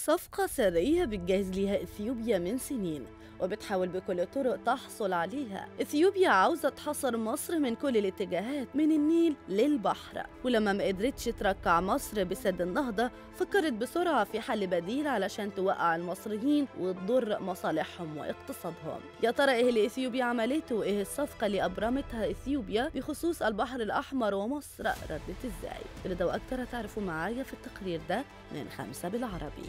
صفقة سرية بتجهز ليها إثيوبيا من سنين وبتحاول بكل الطرق تحصل عليها إثيوبيا عاوزة تحصر مصر من كل الاتجاهات من النيل للبحر ولما ما قدرتش تركع مصر بسد النهضة فكرت بسرعة في حل بديل علشان توقع المصريين وتضر مصالحهم واقتصادهم يا ترى إيه اللي إثيوبيا عملته وإيه الصفقة اللي أبرمتها إثيوبيا بخصوص البحر الأحمر ومصر ردت إزاي كل ده وأكتر هتعرفوا معايا في التقرير ده من خمسة بالعربي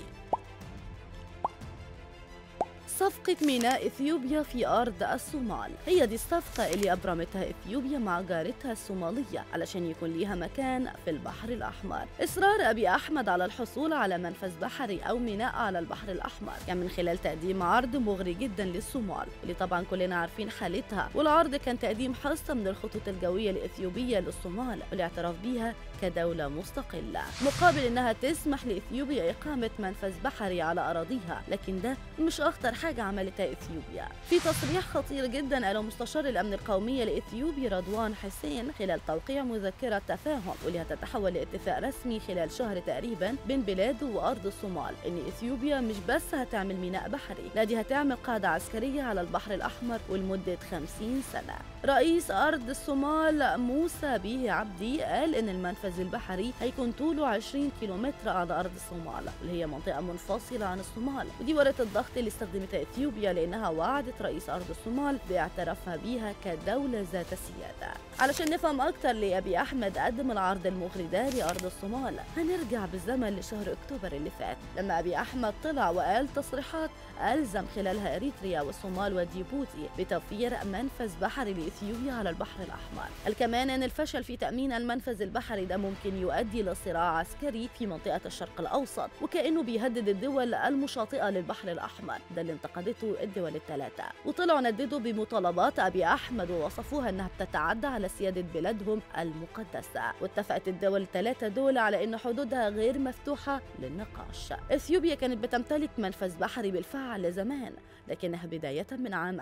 صفقة ميناء إثيوبيا في أرض الصومال هي دي الصفقة اللي أبرمتها إثيوبيا مع جارتها الصومالية علشان يكون ليها مكان في البحر الأحمر إصرار أبي أحمد على الحصول على منفذ بحري أو ميناء على البحر الأحمر يعني من خلال تقديم عرض مغري جدا للصومال اللي طبعا كلنا عارفين حالتها والعرض كان تقديم حصة من الخطوط الجوية الإثيوبية للصومال والاعتراف بيها كدولة مستقلة مقابل إنها تسمح لإثيوبيا إقامة منفذ بحري على أراضيها لكن ده مش أخطر حاجة عملتها إثيوبيا في تصريح خطير جدا قاله مستشار الأمن القومي لإثيوبيا رضوان حسين خلال توقيع مذكرة تفاهم واللي هتتحول لاتفاق رسمي خلال شهر تقريبا بين بلاده وأرض الصومال إن إثيوبيا مش بس هتعمل ميناء بحري لا دي هتعمل قاعدة عسكرية على البحر الأحمر ولمدة 50 سنة رئيس أرض الصومال موسى بيه عبدي قال إن المنفذ البحري هيكون طوله 20 كيلومتر على أرض الصومال اللي هي منطقة منفصلة عن الصومال ودي ورقة الضغط اللي استخدمتها إثيوبيا لأنها وعدت رئيس أرض الصومال باعترافها بيها كدولة ذات سيادة علشان نفهم أكتر ليه أبي أحمد قدم العرض المغري ده لأرض الصومال هنرجع بالزمن لشهر أكتوبر اللي فات لما أبي أحمد طلع وقال تصريحات ألزم خلالها إريتريا والصومال وديبوتي بتوفير منفذ بحري لإثيوبيا على البحر الأحمر الكمان أن الفشل في تأمين المنفذ البحري ده ممكن يؤدي لصراع عسكري في منطقة الشرق الأوسط وكأنه بيهدد الدول المشاطئة للبحر الأحمر ده اللي انتقدته الدول الثلاثة وطلعوا نددوا بمطالبات أبي أحمد ووصفوها أنها بتتعدى على سيادة بلادهم المقدسة واتفقت الدول الثلاثة دول على أن حدودها غير مفتوحة للنقاش إثيوبيا كانت بتمتلك منفذ بحري بالفعل زمان لكنها بداية من عام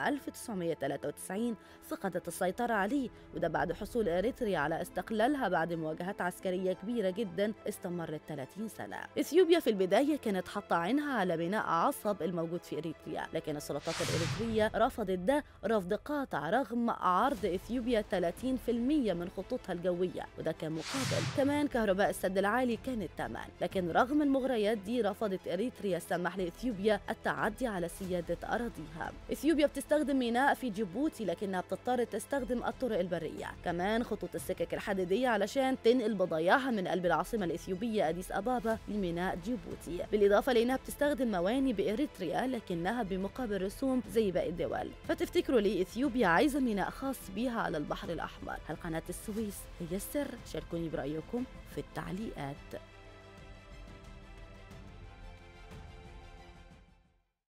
1993 فقدت السيطرة عليه وده بعد حصول إريتريا على استقلالها بعد مواجهات عسكرية كبيرة جدا استمرت 30 سنة إثيوبيا في البداية كانت حاطة عينها على بناء عصب الموجود في إريتريا لكن السلطات الإريترية رفضت ده رفض قاطع رغم عرض إثيوبيا 30% من خطوطها الجوية وده كان مقابل كمان كهرباء السد العالي كانت تمن لكن رغم المغريات دي رفضت إريتريا السماح لإثيوبيا التعدي على سيادة أراضيها إثيوبيا بتستخدم ميناء في جيبوتي لكنها بتضطر تستخدم الطرق البرية كمان خطوط السكك الحديدية علشان تنقل بضايعها من قلب العاصمة الإثيوبية أديس أبابا لميناء جيبوتي بالإضافة لأنها بتستخدم مواني بإريتريا لكنها بمقابل رسوم زي باقي الدول فتفتكروا ليه إثيوبيا عايزة ميناء خاص بيها على البحر الأحمر هل قناة السويس هي السر شاركوني برأيكم في التعليقات